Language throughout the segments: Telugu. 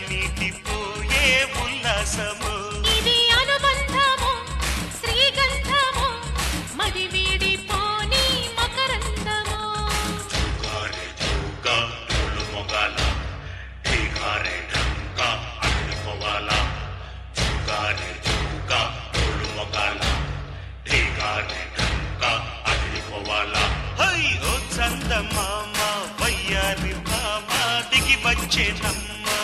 ఎదమీటిపోయే ఉల్లాసము ఇది అనుబంధము శ్రీగంధము మది వీడిపోని మకరందము గారే జోగా డోలు మొగాల ఠీకారే ఢంకా అడిపోవాల గారే జోగా డోలు మొగాల ఠీకారే ఢంకా అడిపోవాల హై ఓ చందమామ వయ్యారి మామ దిగి వచ్చేనమ్మా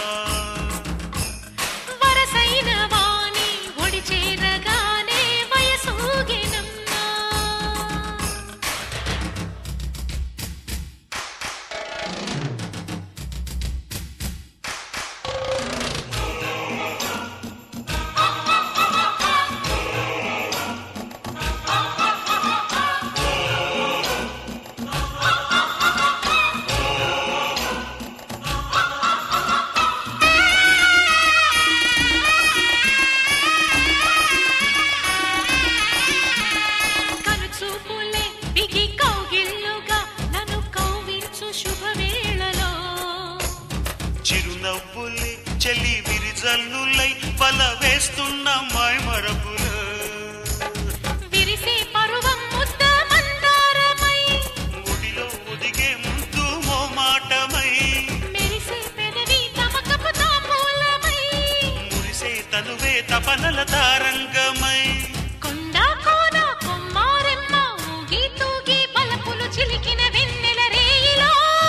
వరసైన వాణి ఒడి చేరగానే వయసూగెనమ్మా కనుచూపులే బిగి కౌగిళ్ళుగా నన్ను కౌవించు శుభవేళలో చిరునవ్వులే చెలి విరిజల్లులై వల వేస్తున్న మైమరపులు విరిసే పరువం ముద్ద మందారమై ముడిలో ఒదిగే ముందు మోమాటమై మెరిసే పెదవి తమకపు తాంబూలమై మురిసే తనువే తపనల తారంగమై కొండ కోన కొమ్మారెమ్మ ఊగి తూగి బలపులు చిలికిన వెన్నెల రేయిలో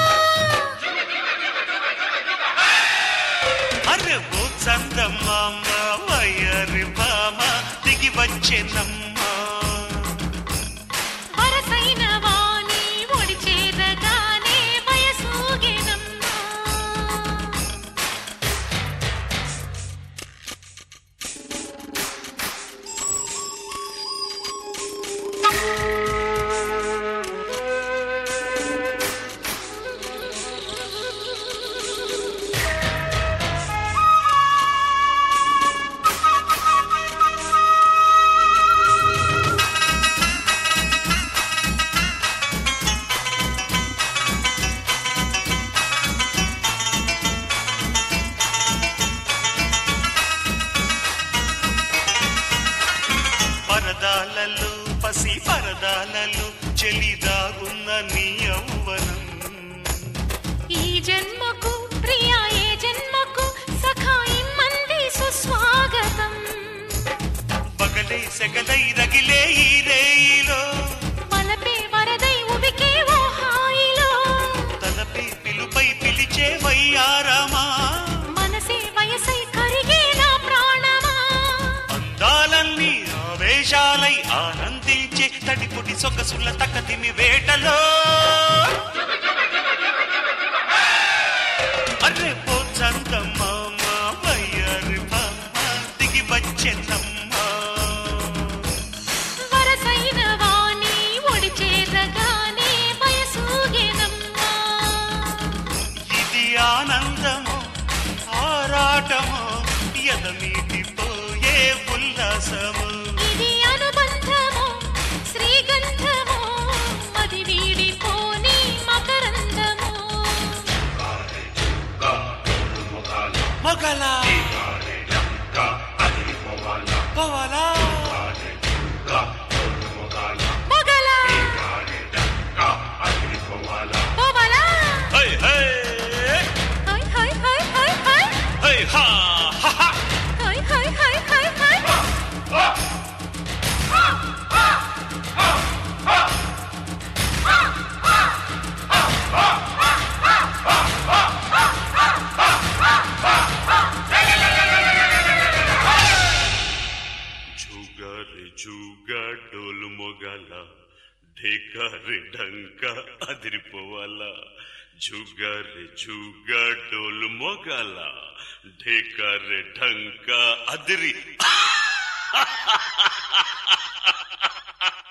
అరే ఓ చందమామ వయ్యరి భామ దిగి వచ్చేనమ్మా వరసైన వాణి ఒడి చేరగానే వయసూగెనమ్మా పరదాలలో పసి పరదాలలో చెలి దాగున్న నీ యౌవనం ఈ జన్మకు ప్రియా ఏ జన్మకు సఖాయి మంది సుస్వాగతం పగలే సెగలై రగిలే ఈ రేయిలో వలపే వరదై ఉబికే ఓ హాయిలో తలపై పిలుపై పిలిచే వయ్యారమా మనసే వయసై కరిగే నా ప్రాణమా అందాలన్నీ ఆవేశాలై ఆనందించే తడిపుడి సొగసుల తకదిమి వేటలో అరే పో చందమామ వయ్యారి బామ్మ దిగి వచ్చేనమ్మా వరసైన వాణి ఒడి చేరగానే వయసూగెనమ్మా ఇది ఆనందము ఆరాటము ఎదమీటిపోయే ఉల్లాసము ఇది అనుబంధము శ్రీగంధము మది వీడిపోని మకరందము మొగల పోవాలా మొగల పోవలా హై హై హై హై హై హై హై హై హా హా హా హై హై హై హై హై జుగా రే జుగా డోలు మొగల ఢేకా రే ఢంకా అదిరిపోవాలా జుగా రే జుగా డోలు మొగల ఢేకా రే ఢంకా అదిరి